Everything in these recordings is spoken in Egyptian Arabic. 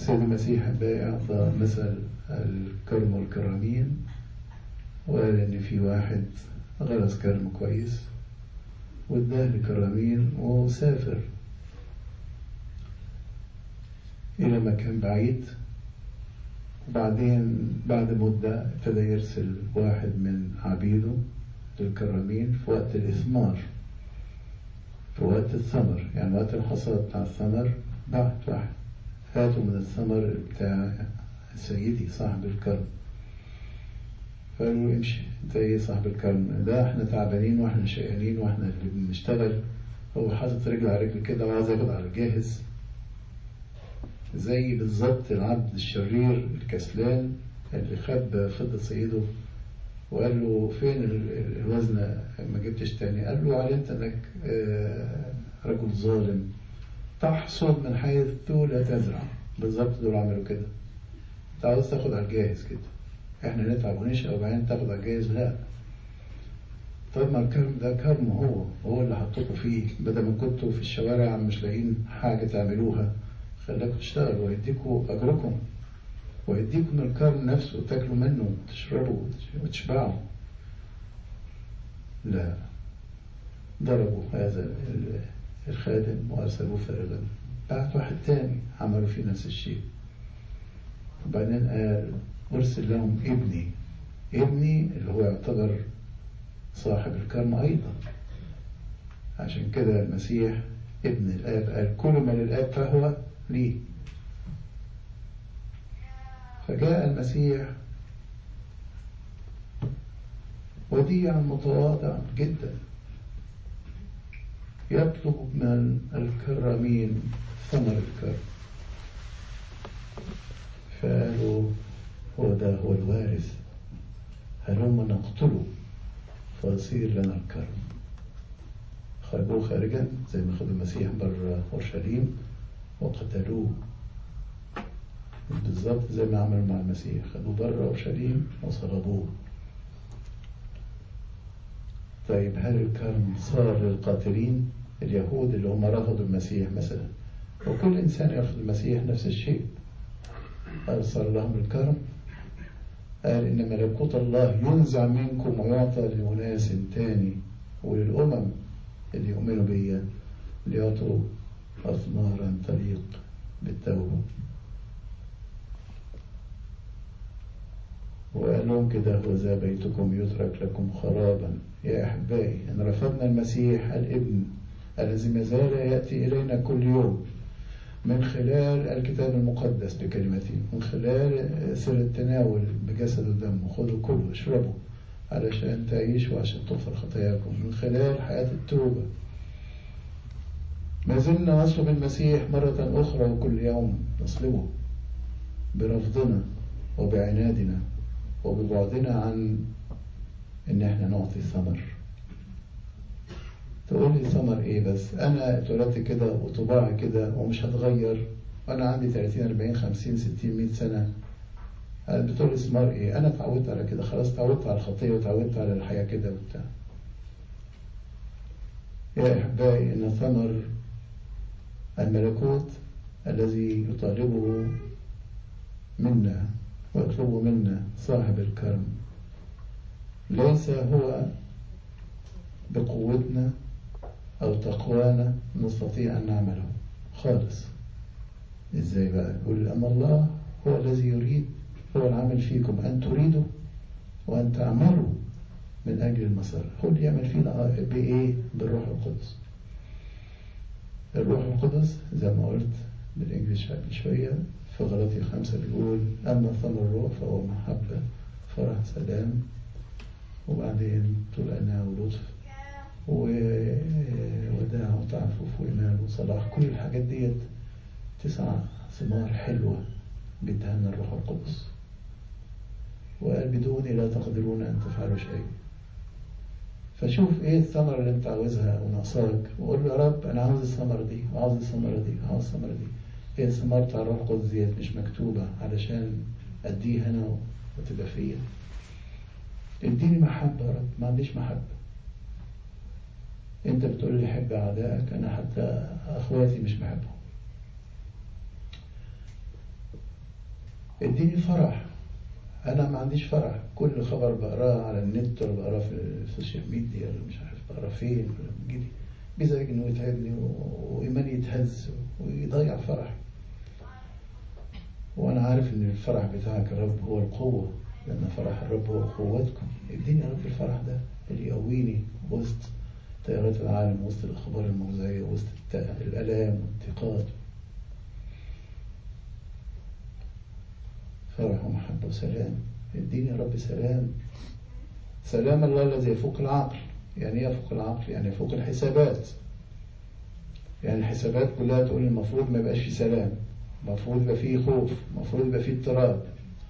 السيد المسيح بقى أعطى مثل الكرم والكرامين وقال إن في واحد غرس كرم كويس واداه لكرامين وسافر إلى مكان بعيد وبعدين بعد مدة ابتدى يرسل واحد من عبيده للكرامين في وقت الإثمار في وقت الثمر يعني وقت الحصاد بتاع الثمر بعت واحد هاتوا من الثمر بتاع سيدي صاحب الكرم فقالوا له امشي انت ايه صاحب الكرم ده احنا تعبانين واحنا شقيانين واحنا اللي بنشتغل هو حاطط رجل على رجل كده وعايز ياخد على الجاهز زي بالظبط العبد الشرير الكسلان اللي خد فضة سيده وقال له فين الوزن ما جبتش تاني قال له علمت انك رجل ظالم تحصد من حيث لا تزرع بالظبط دول عملوا كده انت عاوز تاخد على الجاهز كده احنا نتعب ونشقى وبعدين تاخد على الجاهز لا طب ما الكرم ده كرم هو هو اللي حطكم فيه بدل ما كنتوا في الشوارع مش لاقيين حاجة تعملوها خلاكم تشتغلوا ويديكوا أجركم ويديكم الكرم نفسه تاكلوا منه وتشربوا وتشبعوا لا ضربوا هذا الخادم وأرسلوه فارغا بعت واحد تاني عملوا فيه نفس الشيء وبعدين قال أرسل لهم ابني ابني اللي هو يعتبر صاحب الكرم أيضا عشان كده المسيح ابن الآب قال كل ما للآب فهو لي فجاء المسيح وديعا متواضعا جدا يطلب من الكرامين ثمر الكرم فقالوا هو ده هو الوارث هلم نقتله فيصير لنا الكرم خرجوه خارجا زي ما خدوا المسيح بره اورشليم وقتلوه بالظبط زي ما عملوا مع المسيح خدوه بره اورشليم وصلبوه طيب هل الكرم صار للقاتلين اليهود اللي هم رفضوا المسيح مثلا وكل انسان يرفض المسيح نفس الشيء قال صار لهم الكرم قال إن ملكوت الله ينزع منكم ويعطى لأناس تاني وللأمم اللي يؤمنوا بيا ليعطوا أثمارا تليق بالتوبة وقال لهم كده وذا بيتكم يترك لكم خرابا يا أحبائي إن رفضنا المسيح الابن الذي ما زال يأتي إلينا كل يوم من خلال الكتاب المقدس بكلمته من خلال سر التناول بجسد الدم خذوا كلوا اشربوا علشان تعيشوا وعشان تغفر خطاياكم من خلال حياة التوبة ما زلنا نصلب المسيح مرة أخرى وكل يوم نصلبه برفضنا وبعنادنا وببعدنا عن إن إحنا نعطي ثمر تقول لي ثمر ايه بس انا اتولدت كده وطباعي كده ومش هتغير وانا عندي 30 40 50 60 100 سنه بتقول لي ثمار ايه انا اتعودت على كده خلاص اتعودت على الخطيه واتعودت على الحياه كده وبتاع يا احبائي ان ثمر الملكوت الذي يطالبه منا ويطلبه منا صاحب الكرم ليس هو بقوتنا أو تقوانا نستطيع أن نعمله خالص إزاي بقى يقول أن الله هو الذي يريد هو العمل فيكم أن تريدوا وأن تعملوا من أجل المسار هو اللي يعمل فينا بإيه بالروح القدس الروح القدس زي ما قلت بالإنجليش قبل شوية في غلطي خمسة بيقول أما ثمر الروح فهو محبة فرح سلام وبعدين طول أنا ولطف ووداع وتعفف وإيمان وصلاح كل الحاجات ديت تسع ثمار حلوة بيدهن الروح القدس وقال بدوني لا تقدرون أن تفعلوا شيء فشوف ايه الثمرة اللي انت عاوزها وناقصاك وقول له يا رب انا عاوز الثمرة دي وعاوز الثمرة دي وعاوز الثمرة دي هي الثمار بتاع الروح القدس ديت مش مكتوبة علشان اديها انا وتبقى فيا اديني محبة يا رب ما عنديش محبة انت بتقول لي حب اعدائك انا حتى اخواتي مش بحبهم اديني فرح انا ما عنديش فرح كل خبر بقراه على النت ولا بقراه في السوشيال ميديا ولا مش عارف بقراه فين ولا بيجيلي بيزعجني ويتعبني وايماني يتهز ويضيع فرح وانا عارف ان الفرح بتاعك يا رب هو القوه لان فرح الرب هو قوتكم اديني يا رب الفرح ده اللي يقويني وسط تيارات العالم وسط الاخبار الموزعيه وسط الالام والانتقاد فرح ومحبة وسلام اديني يا رب سلام سلام الله الذي يفوق العقل يعني ايه يفوق العقل يعني يفوق الحسابات يعني الحسابات كلها تقول المفروض ما يبقاش في سلام المفروض يبقى فيه خوف المفروض يبقى فيه اضطراب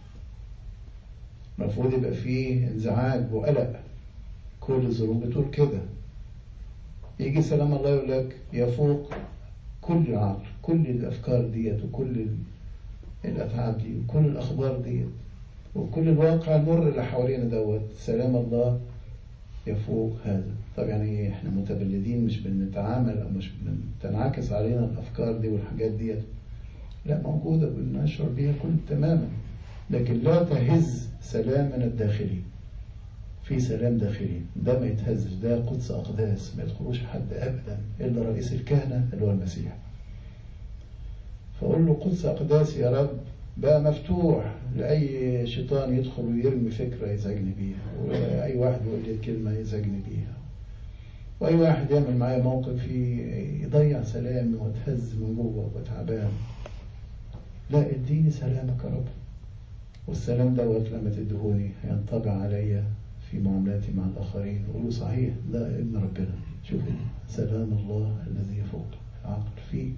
المفروض يبقى فيه انزعاج وقلق كل الظروف بتقول كده يجي سلام الله يقول لك يفوق كل العقل كل الافكار ديت وكل الأفعال دي وكل الأخبار دي وكل الواقع المر اللي حوالينا دوت سلام الله يفوق هذا طب يعني احنا متبلدين مش بنتعامل او مش بتنعكس علينا الافكار دي والحاجات دي لا موجوده بنشعر بيها كل تماما لكن لا تهز سلامنا الداخلي في سلام داخلي ده ما يتهزش ده قدس اقداس ما يدخلوش حد ابدا الا رئيس الكهنه اللي هو المسيح فأقول له قدس أقداس يا رب بقى مفتوح لأي شيطان يدخل ويرمي فكرة يزعجني بيها وأي واحد يقول لي كلمة يزعجني بيها وأي واحد يعمل معايا موقف يضيع سلامي واتهز من جوه وتعبان لا اديني سلامك يا رب والسلام دوت لما تدهوني ينطبع عليا في معاملاتي مع الآخرين وقولوا صحيح ده ابن ربنا شوف سلام الله الذي يفوق العقل فيه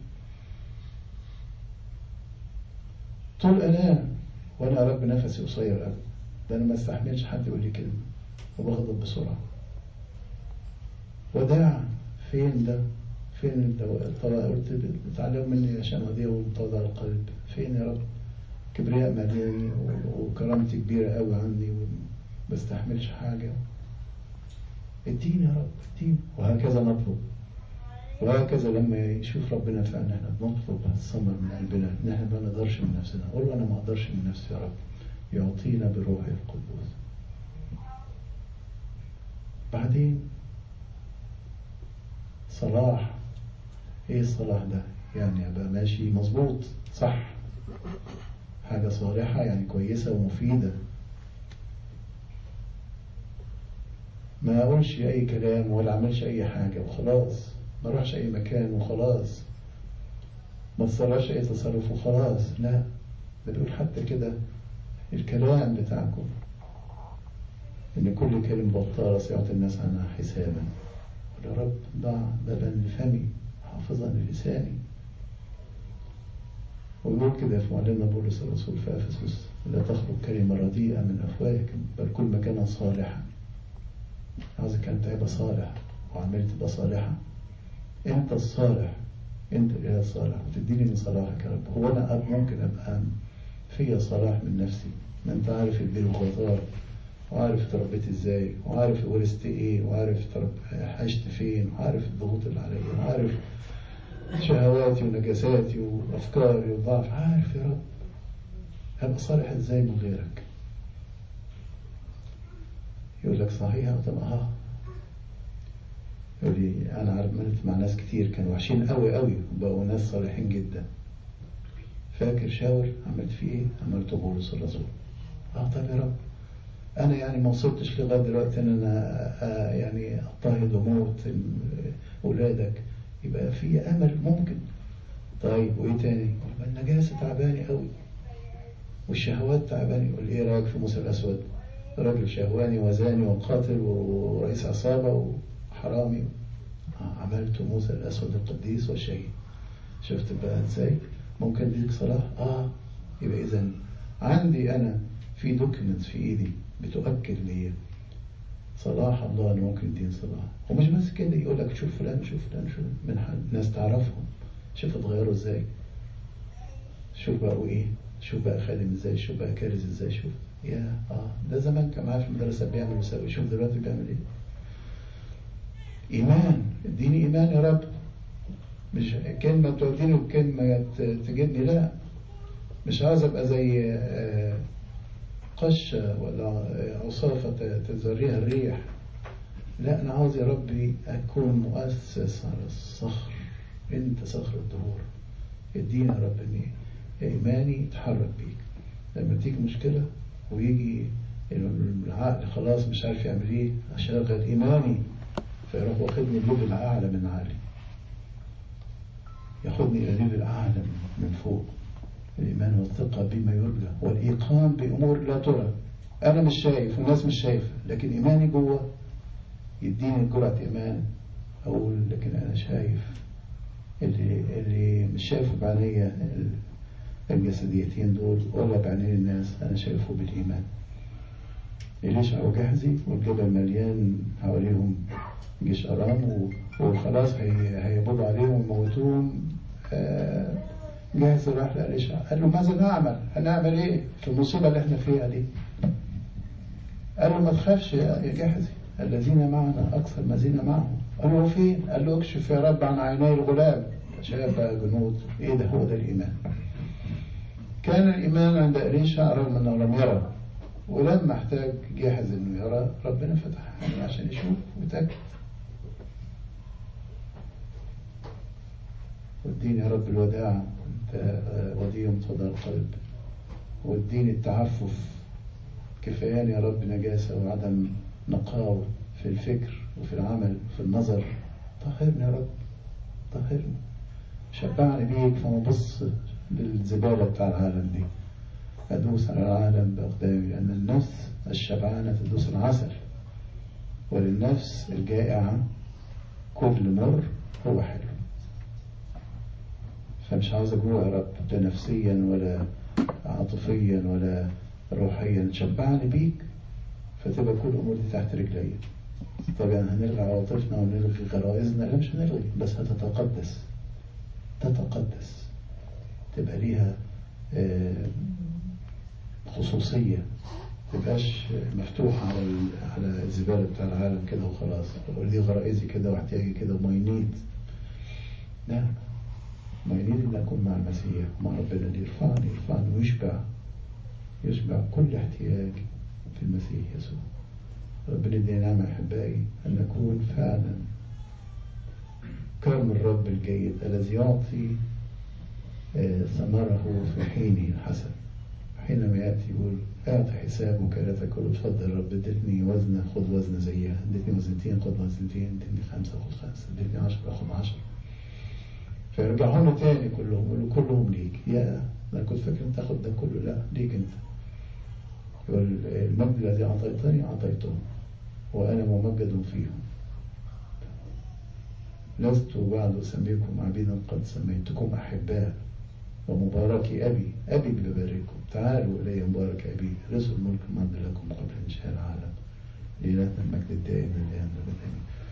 طول انام وانا يا رب نفسي قصير قوي ده انا ما استحملش حد يقول لي كلمه وبغضب بسرعه وداع فين ده فين انت طبعا قلت بتعلم مني عشان اضيع ومتواضع القلب فين يا رب كبرياء ملياني وكرامتي كبيره قوي عني وما بستحملش حاجه اديني يا رب اديني وهكذا نطلب وهكذا لما يشوف ربنا فعلا احنا بنطلب الثمر من قلبنا ان احنا ما نقدرش من نفسنا قول له انا ما اقدرش من نفسي يا رب يعطينا بروحه القدوس بعدين صلاح ايه الصلاح ده يعني ابقى ماشي مظبوط صح حاجة صالحة يعني كويسة ومفيدة ما اقولش اي كلام ولا اعملش اي حاجة وخلاص ما اروحش اي مكان وخلاص ما تصرفش اي تصرف وخلاص لا ده بيقول حتى كده الكلام بتاعكم ان كل كلمة بطالة سيعطي الناس عنها حسابا يا رب ضع بابا لفمي حافظا للساني ويقول كده في معلمنا بولس الرسول في افسس لا تخرج كلمة رديئة من افواهكم بل كل ما كان صالحا عاوز كانت هيبقى صالح وعملت تبقى صالحة انت الصالح انت الاله الصالح وتديني من صلاحك يا رب هو انا أب ممكن ابقى فيا صلاح من نفسي ما انت عارف البير والغطار وعارف تربيت ازاي وعارف ورثت ايه وعارف ترب... عشت فين وعارف الضغوط اللي عليا وعارف شهواتي ونجاساتي وافكاري وضعف عارف يا رب ابقى صالح ازاي من غيرك يقول لك صحيح طب اه يقول لي انا عملت مع ناس كتير كانوا وحشين قوي قوي وبقوا ناس صالحين جدا فاكر شاور عملت فيه ايه عملته بولس الرسول اه طيب يا رب انا يعني ما وصلتش لغايه دلوقتي ان انا يعني اضطهد وموت اولادك يبقى في امل ممكن طيب وايه تاني النجاسه تعباني قوي والشهوات تعباني يقول ايه رايك في موسى الاسود راجل شهواني وزاني وقاتل ورئيس عصابه وحرامي عملت موسى الاسود القديس والشهيد شفت بقى ازاي ممكن ديك صلاح اه يبقى اذا عندي انا في دوكيومنتس في ايدي بتؤكد لي صلاح الله اللي ممكن يدين صلاح ومش بس كده يقول لك شوف فلان شوف فلان شوف من حد ناس تعرفهم شوف اتغيروا ازاي شوف بقوا ايه شوف بقى خادم ازاي شوف بقى كارز ازاي شوف يا اه ده زمان كان معايا في المدرسه بيعمل ويسوي شوف دلوقتي بيعمل ايه ايمان اديني ايمان يا رب مش كلمه توديني وكلمه تجدني لا مش عاوز ابقى زي آه، قشة ولا عصافة تزريها الريح لا أنا عاوز يا ربي أكون مؤسس على الصخر أنت صخر الدهور اديني يا رب إني إيماني يتحرك بيك لما تيجي مشكلة ويجي العقل خلاص مش عارف يعمل ايه اشغل ايماني فيروح واخدني الليفل اعلى من عالي ياخدني الى ليفل اعلى من فوق الايمان والثقه بما يرجى والايقان بامور لا ترى انا مش شايف والناس مش شايفه لكن ايماني جوه يديني جرعه ايمان اقول لكن انا شايف اللي اللي مش شايفه بعينيا الجسديتين دول ولا بعينين الناس انا شايفه بالايمان إليشع وجهزي والجبل مليان حواليهم جيش أرام وخلاص هيبضوا عليهم ويموتوهم آه، جهز راح لإليشع قال له ماذا نعمل؟ هنعمل إيه في المصيبة اللي إحنا فيها دي؟ قال له ما تخافش يا جهزي الذين معنا أكثر ما زينا معهم قال له فين؟ قال له اكشف يا رب عن عيني الغلام شاف بقى جنود إيه ده هو ده الإيمان كان الإيمان عند إليشع رغم أنه لم يرى ولما احتاج جاهز انه يرى ربنا فتح يعني عشان يشوف ويتأكد واديني يا رب الوداع انت وديع متضى القلب واديني التعفف كفاياني يا رب نجاسة وعدم نقاوة في الفكر وفي العمل وفي النظر طهرني يا رب طهرني شبعني بيك فما بص للزبالة بتاع العالم دي أدوس على العالم بأقدامي لأن النفس الشبعانة تدوس العسل وللنفس الجائعة كل مر هو حلو فمش عاوز أجوع يا رب لا نفسيا ولا عاطفيا ولا روحيا شبعني بيك فتبقى كل الأمور دي تحت رجلي طبعا هنلغي عواطفنا ونلغي غرائزنا لا مش هنلغي بس هتتقدس تتقدس تبقى ليها آه، خصوصية تبقاش مفتوحة على على الزبالة بتاع العالم كده وخلاص ودي غرائزي كده واحتياجي كده وماي نيد لا ماي نيد ان اكون مع المسيح مع ربنا اللي يرفعني يرفعني ويشبع يشبع كل احتياج في المسيح يسوع ربنا يدينا نعمة أحبائي أن نكون فعلا كرم الرب الجيد الذي يعطي آه، ثمره في حينه الحسن حينما يأتي يقول أعطي حسابك لا تقول تفضل رب ادتني وزنة خذ وزنة زيها ادتني وزنتين خذ وزنتين ادتني خمسة خذ خمسة ادتني عشرة خذ عشرة فيرجعوا له تاني كلهم يقولوا كلهم ليك يا أنا كنت فاكر أنت تاخد ده كله لا ليك أنت يقول المجد الذي أعطيتني أعطيته وأنا ممجد فيهم لست بعد أسميكم عبيدا قد سميتكم أحباء ومبارك أبي أبي ببارككم تعالوا إلي مبارك أبي رسل الملك المجد لكم قبل إنشاء العالم ليلتنا المجد الدائم لله أبدا